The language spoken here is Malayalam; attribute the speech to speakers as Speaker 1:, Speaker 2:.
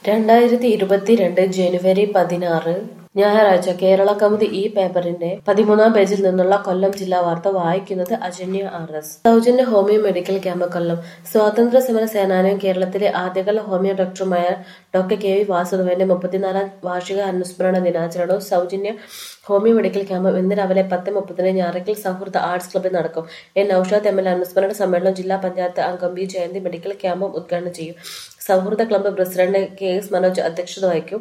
Speaker 1: രണ്ടായിരത്തി ഇരുപത്തിരണ്ട് ജനുവരി പതിനാറ് ഞായറാഴ്ച കേരള കൗമുദി ഈ പേപ്പറിന്റെ പതിമൂന്നാം പേജിൽ നിന്നുള്ള കൊല്ലം ജില്ലാ വാർത്ത വായിക്കുന്നത് അജന്യ ആർ എസ് സൗജന്യ ഹോമിയോ മെഡിക്കൽ ക്യാമ്പ് കൊല്ലം സ്വാതന്ത്ര്യ സമര സേനാനിയും കേരളത്തിലെ ആദ്യകാല ഹോമിയോ ഡോക്ടറുമായ ഡോക്ടർ കെ വി വാസുദേവന്റെ മുപ്പത്തിനാലാം വാർഷിക അനുസ്മരണ ദിനാചരണവും സൗജന്യ ഹോമിയോ മെഡിക്കൽ ക്യാമ്പും ഇന്ന് രാവിലെ പത്ത് മുപ്പതിന് ഞാറക്കൽ സൗഹൃദ ആർട്സ് ക്ലബ്ബിൽ നടക്കും എൻ നൌഷാദ് എം എൽ അനുസ്മരണ സമ്മേളനം ജില്ലാ പഞ്ചായത്ത് അംഗം ബി ജയന്തി മെഡിക്കൽ ക്യാമ്പും ഉദ്ഘാടനം ചെയ്യും സൗഹൃദ club president K S Manoj അധ്യക്ഷത വഹിക്കും